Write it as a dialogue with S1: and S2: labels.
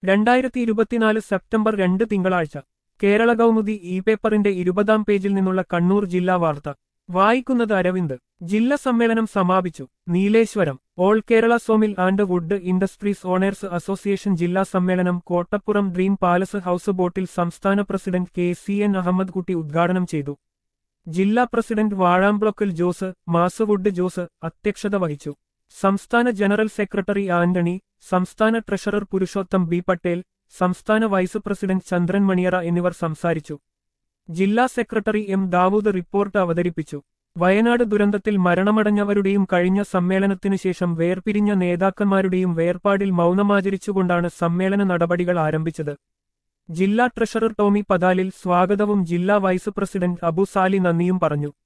S1: രണ്ടായിരത്തി ഇരുപത്തിനാല് സെപ്റ്റംബർ രണ്ട് തിങ്കളാഴ്ച കേരള കൗമുദി ഇ പേപ്പറിന്റെ ഇരുപതാം പേജിൽ നിന്നുള്ള കണ്ണൂർ ജില്ലാ വാർത്ത വായിക്കുന്നത് അരവിന്ദ് ജില്ലാ സമ്മേളനം സമാപിച്ചു Nileshwaram all Kerala sawmill and wood industries owners association ജില്ലാ സമ്മേളനം കോട്ടപ്പുറം ഡ്രീം പാലസ് ഹൌസ് ബോട്ടിൽ സംസ്ഥാന president K C N Ahammad Kutty ഉദ്ഘാടനം ചെയ്തു ജില്ലാ പ്രസിഡന്റ് വാഴാംബ്ലോക്കൽ ജോസ് മാസവുഡ് ജോസ് അധ്യക്ഷത വഹിച്ചു സംസ്ഥാന ജനറൽ സെക്രട്ടറി ആന്റണി സംസ്ഥാന ട്രഷറർ പുരുഷോത്തം ബി പട്ടേൽ സംസ്ഥാന വൈസ് പ്രസിഡന്റ് ചന്ദ്രൻ മണിയറ എന്നിവർ സംസാരിച്ചു ജില്ലാ സെക്രട്ടറി എം ദാവൂദ് റിപ്പോർട്ട് അവതരിപ്പിച്ചു വയനാട് ദുരന്തത്തിൽ മരണമടഞ്ഞവരുടെയും കഴിഞ്ഞ സമ്മേളനത്തിനു ശേഷം വേർപിരിഞ്ഞ നേതാക്കന്മാരുടെയും വേർപാടിൽ മൗനമാചരിച്ചുകൊണ്ടാണ് സമ്മേളന നടപടികൾ ആരംഭിച്ചത് ജില്ലാ ട്രഷറർ ടോമി പതാലിൽ സ്വാഗതവും ജില്ലാ വൈസ് പ്രസിഡന്റ് അബു സാലി നന്ദിയും പറഞ്ഞു